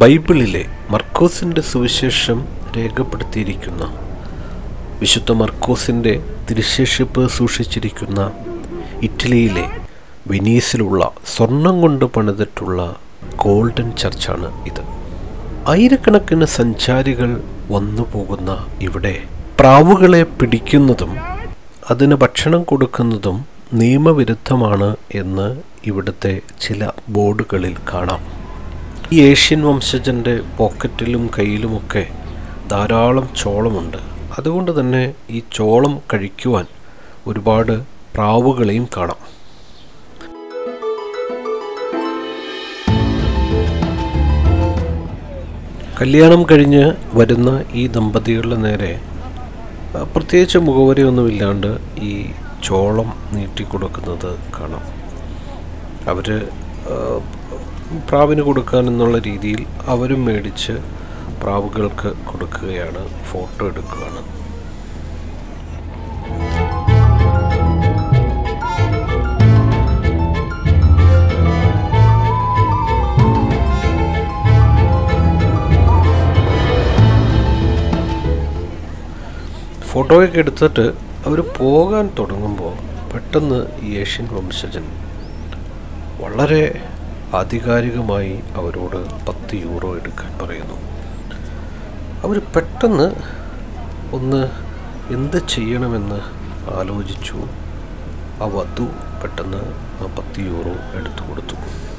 ബൈബിളിലെ മർക്കോസിൻ്റെ സുവിശേഷം രേഖപ്പെടുത്തിയിരിക്കുന്ന വിശുദ്ധ മർക്കോസിൻ്റെ തിരുശേഷിപ്പ് സൂക്ഷിച്ചിരിക്കുന്ന ഇറ്റലിയിലെ വെനീസിലുള്ള സ്വർണം കൊണ്ട് പണിതിട്ടുള്ള ഗോൾഡൻ ചർച്ചാണ് ഇത് ആയിരക്കണക്കിന് സഞ്ചാരികൾ വന്നു പോകുന്ന ഇവിടെ പ്രാവുകളെ പിടിക്കുന്നതും അതിന് ഭക്ഷണം കൊടുക്കുന്നതും നിയമവിരുദ്ധമാണ് എന്ന് ഇവിടുത്തെ ചില ബോർഡുകളിൽ കാണാം ഈ ഏഷ്യൻ വംശജൻ്റെ പോക്കറ്റിലും കയ്യിലുമൊക്കെ ധാരാളം ചോളമുണ്ട് അതുകൊണ്ട് തന്നെ ഈ ചോളം കഴിക്കുവാൻ ഒരുപാട് പ്രാവുകളെയും കാണാം കല്യാണം കഴിഞ്ഞ് വരുന്ന ഈ ദമ്പതികളുടെ നേരെ ആ, പ്രത്യേകിച്ച് മുഖവരിയൊന്നുമില്ലാണ്ട് ഈ ചോളം നീട്ടിക്കൊടുക്കുന്നത് കാണാം അവർ പ്രാവിന് കൊടുക്കാൻ എന്നുള്ള രീതിയിൽ അവരും മേടിച്ച് പ്രാവുകൾക്ക് കൊടുക്കുകയാണ് ഫോട്ടോ എടുക്കുകയാണ് ഫോട്ടോയൊക്കെ എടുത്തിട്ട് അവർ പോകാൻ തുടങ്ങുമ്പോൾ പെട്ടെന്ന് ഈ ഏഷ്യൻ വംശജൻ വളരെ ആധികാരികമായി അവരോട് പത്ത് യൂറോ എടുക്കാൻ പറയുന്നു അവർ പെട്ടെന്ന് ഒന്ന് എന്ത് ചെയ്യണമെന്ന് ആലോചിച്ചു ആ വധു പെട്ടെന്ന് ആ പത്ത് യൂറോ എടുത്തു കൊടുത്തു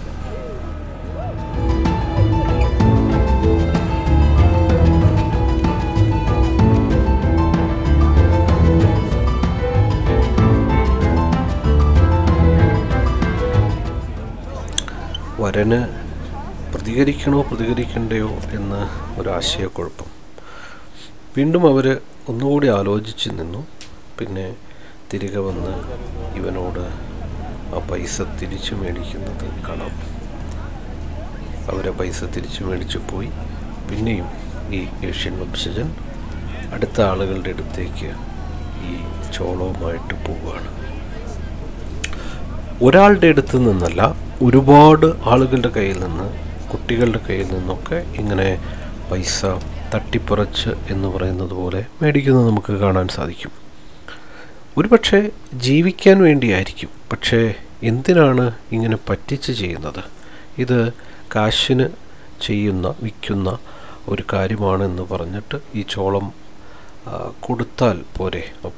വരന് പ്രതികരിക്കണോ പ്രതികരിക്കണ്ടയോ എന്ന് ഒരാശയക്കുഴപ്പം വീണ്ടും അവർ ഒന്നുകൂടി ആലോചിച്ച് നിന്നു പിന്നെ തിരികെ വന്ന് ഇവനോട് ആ പൈസ തിരിച്ചു മേടിക്കുന്നത് കാണാം അവരെ പൈസ തിരിച്ചു മേടിച്ചു പോയി പിന്നെയും ഈ ഏഷ്യൻ വംശജൻ അടുത്ത ആളുകളുടെ അടുത്തേക്ക് ഈ ചോളവുമായിട്ട് പോവുകയാണ് ഒരാളുടെ അടുത്ത് നിന്നല്ല ഒരുപാട് ആളുകളുടെ കയ്യിൽ നിന്ന് കുട്ടികളുടെ കയ്യിൽ നിന്നൊക്കെ ഇങ്ങനെ പൈസ തട്ടിപ്പറിച്ച് എന്ന് പറയുന്നത് പോലെ മേടിക്കുന്നത് നമുക്ക് കാണാൻ സാധിക്കും ഒരുപക്ഷെ ജീവിക്കാൻ വേണ്ടിയായിരിക്കും പക്ഷേ എന്തിനാണ് ഇങ്ങനെ പറ്റിച്ച് ചെയ്യുന്നത് ഇത് കാശിന് ചെയ്യുന്ന വിൽക്കുന്ന ഒരു കാര്യമാണെന്ന് പറഞ്ഞിട്ട് ഈ ചോളം ആ, കൊടുത്താൽ പോരെ